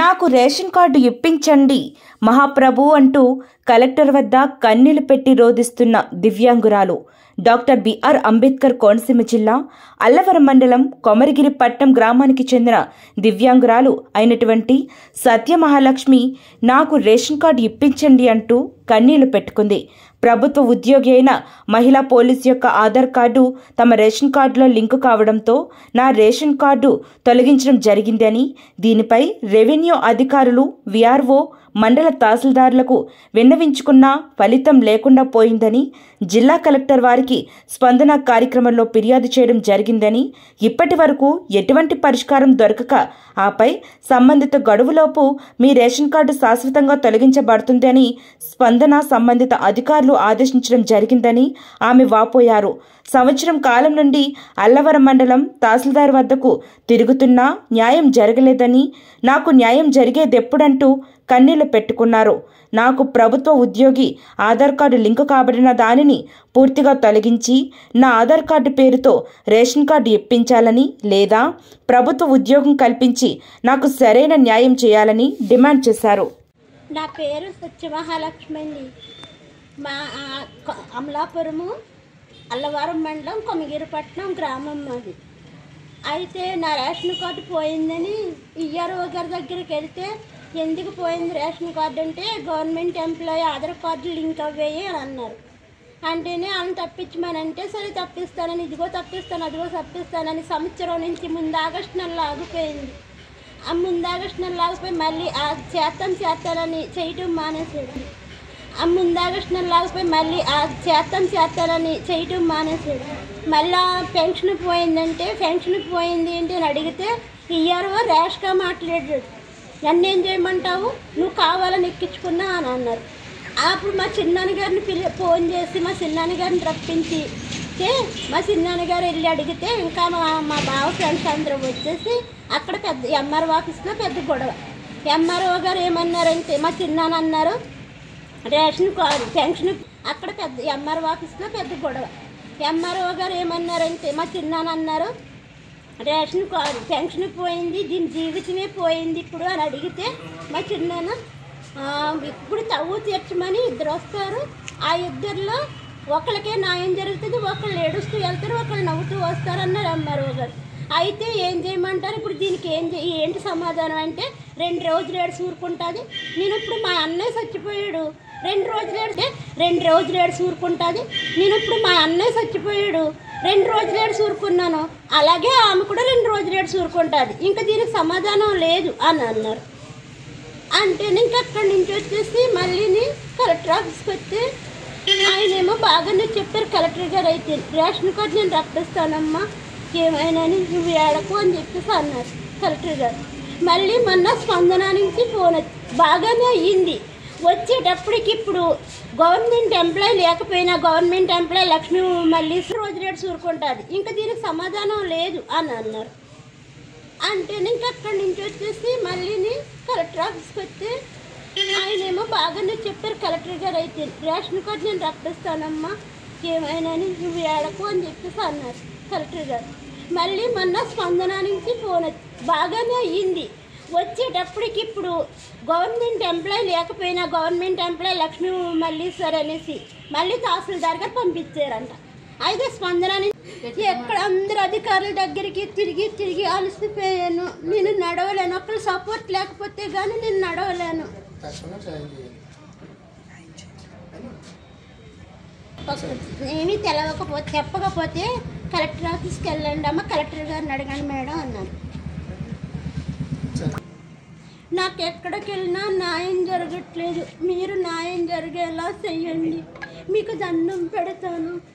నాకు ration card ఇప్పించండి మహాప్రభు అంటూ కలెక్టర్ వద్ద కన్నీళ్లు పెట్టి రోధిస్తున్న దివ్యాంగురాలు డాక్టర్ బిఆర్ అంబేద్కర్ కోనసీమ జిల్లా అల్లవరం మండలం కొమరగిరి పట్నం గ్రామానికి చెందిన దివ్యాంగురాలు అయినటువంటి సత్యమహాలక్ష్మి నాకు రేషన్ కార్డు ఇప్పించండి అంటూ కన్నీళ్లు పెట్టుకుంది ప్రభుత్వ ఉద్యోగి అయిన మహిళా పోలీస్ యొక్క ఆధార్ కార్డు తమ రేషన్ కార్డులో లింకు కావడంతో నా రేషన్ కార్డు తొలగించడం జరిగిందని దీనిపై రెవెన్యూ అధికారులు విఆర్ఓ మండల తహసీల్దార్లకు విన్నవించుకున్నా ఫలితం లేకుండా పోయిందని జిల్లా కలెక్టర్ వారికి స్పందన కార్యక్రమంలో ఫిర్యాదు చేయడం జరిగిందని ఇప్పటి వరకు ఎటువంటి పరిష్కారం దొరకక ఆపై సంబంధిత గడువులోపు మీ రేషన్ కార్డు శాశ్వతంగా తొలగించబడుతుందని స్పందన సంబంధిత అధికారులు ఆదేశించడం జరిగిందని ఆమె వాపోయారు సంవత్సరం కాలం నుండి అల్లవరం మండలం తహసీల్దార్ వద్దకు తిరుగుతున్నా న్యాయం జరగలేదని నాకు న్యాయం జరిగేదెప్పుడంటూ కన్నీళ్లు పెట్టుకున్నారు నాకు ప్రభుత్వ ఉద్యోగి ఆధార్ కార్డు లింకు కాబడిన దానిని పూర్తిగా తొలగించి నా ఆధార్ కార్డు పేరుతో రేషన్ కార్డు ఇప్పించాలని లేదా ప్రభుత్వ ఉద్యోగం కల్పించి నాకు సరైన న్యాయం చేయాలని డిమాండ్ చేశారు నా పేరు సత్యమహాలక్ష్మి అండి మా ఆ, కొ- అమలాపురము అల్లవరం మండలం కొమగిరిపట్నం గ్రామం మాది అయితే నా రేషన్ కార్డు పోయిందని ఈఆర్ఓ గారి దగ్గరికి వెళ్తే ఎందుకు పోయింది రేషన్ కార్డు అంటే government employee Aadhaar card link అవ్వేయి అని అన్నారు అంటేనే ఆమెను తప్పించమనంటే సరే తప్పిస్తానని ఇదిగో తప్పిస్తాను అదిగో తప్పిస్తానని సంవత్సరం నుంచి ముందు ఆగస్టు నెలలో ఆగిపోయింది ఆ ముందు ఆగస్టు నెలలో ఆగిపోయి మళ్ళీ ఆ చేస్తాను చేస్తానని చేయటం మానేసాడు ఆ ముందు ఆగస్టు నెలలో ఆగిపోయి మళ్ళీ ఆ చేస్తాను చేస్తానని చేయటం మానేసాడు మళ్ళీ పెన్షన్ పోయిందంటే పెన్షన్ పోయింది ఏంటి అని అడిగితే ఇయ్యారో ర్యాష్గా మాట్లాడాడు నన్ను ఏం చేయమంటావు నువ్వు కావాలని ఎక్కించుకున్నా అని అన్నారు అప్పుడు మా చిన్నాన్న గారిని పిలి ఫోన్ చేసి మా చిన్నాన్న గారిని రప్పించి తే మా చిన్నాన్న గారు వెళ్ళి అడిగితే ఇంకా మా మా బావ ఫ్రెండ్స్ అందరూ వచ్చేసి అక్కడ పెద్ద ఎంఆర్ఓ ఆఫీస్లో పెద్ద గొడవ ఎంఆర్ఓ గారు ఏమన్నారంటే మా చిన్నాన్న అన్నారు రేషన్ కార్డు పెన్షన్ అక్కడ పెద్ద ఎంఆర్ఓ ఆఫీస్లో పెద్ద గొడవ ఎంఆర్ఓ గారు ఏమన్నారంటే మా చిన్నాన్న అన్నారు రేషన్ కార్డు పెన్షన్ పోయింది దీని జీవితమే పోయింది ఇప్పుడు అని అడిగితే మా చిన్నాన్న "ఆ, ఇప్పుడు తవ్వు తీర్చమని ఇద్దరు వస్తారు ఆ ఇద్దరిలో ఒకళ్ళకే న్యాయం జరుగుతుంది ఒకళ్ళు ఏడుస్తూ వెళ్తారు ఒకళ్ళు నవ్వుతూ వస్తారు అన్నారు ఎంఆర్ఓ గారు అయితే ఏం చేయమంటారు ఇప్పుడు దీనికి ఏం చే ఏంటి సమాధానం అంటే రెండు రోజులు ఏడు సూరుకుంటుంది నేను ఇప్పుడు మా అన్నయ్య చచ్చిపోయాడు రెండు రోజులు ఏడితే రెండు రోజులు ఏడు సూరుకుంటుంది నేను ఇప్పుడు మా అన్నయ్య చచ్చిపోయాడు రెండు రోజులు ఏడు సూరుకున్నాను అలాగే ఆమె కూడా రెండు రోజులు ఏడు సూరుకుంటుంది ఇంకా దీనికి సమాధానం లేదు అని అన్నారు అంటే ఇంక అక్కడి నుంచి వచ్చేసి మళ్ళీని కలెక్టర్ ఆఫీస్కి వస్తే ఆయనేమో బాగానే చెప్పారు కలెక్టర్ గారు అయితే రేషన్ కార్డు నేను రప్పిస్తానమ్మా ఏమైనా నువ్వు ఏడకు అని చెప్పేసి అన్నారు కలెక్టర్ గారు మళ్ళీ మొన్న స్పందన నుంచి ఫోన్ వచ్చి బాగానే అయ్యింది వచ్చేటప్పటికి ఇప్పుడు గవర్నమెంట్ ఎంప్లాయీ లేకపోయినా గవర్నమెంట్ ఎంప్లాయీ లక్ష్మీ మళ్ళీ రోజు రేటు సూరుకుంటుంది ఇంకా దీనికి సమాధానం లేదు అని అన్నారు అంటే ఇంక అక్కడి నుంచి వచ్చేసి మళ్ళీని కలెక్టర్ ఆఫీస్కి వస్తే ఆయనేమో బాగానే చెప్పారు కలెక్టర్ గారు అయితే రేషన్ కార్డు నేను రప్పిస్తానమ్మా ఏమైనా నువ్వు ఏడకు అని చెప్పేసి అన్నారు కలెక్టర్ గారు మళ్ళీ మొన్న స్పందన నుంచి ఫోన్ వచ్చి బాగానే అయ్యింది వచ్చేటప్పటికి ఇప్పుడు గవర్నమెంట్ ఎంప్లాయీ లేకపోయినా గవర్నమెంట్ ఎంప్లాయీ లక్ష్మీ మల్లీశ్వర్ అనేసి మళ్ళీ తహసీల్దార్ గారు పంపించారంట అయితే స్పందన నుంచి ఎక్కడ అందరు అధికారుల దగ్గరికి తిరిగి తిరిగి అలసిపోయాను నేను నడవలేను ఒకళ్ళు సపోర్ట్ లేకపోతే కానీ నేను నడవలేను ఒక- ఏమీ తెలవకపోతే చెప్పకపోతే కలెక్టర్ ఆఫీస్కి వెళ్ళండి అమ్మ కలెక్టర్ గారిని అడగండి మేడం అన్నాను నాకు ఎక్కడికి వెళ్ళినా న్యాయం జరగట్లేదు మీరు న్యాయం జరిగేలా చెయ్యండి మీకు దండం పెడతాను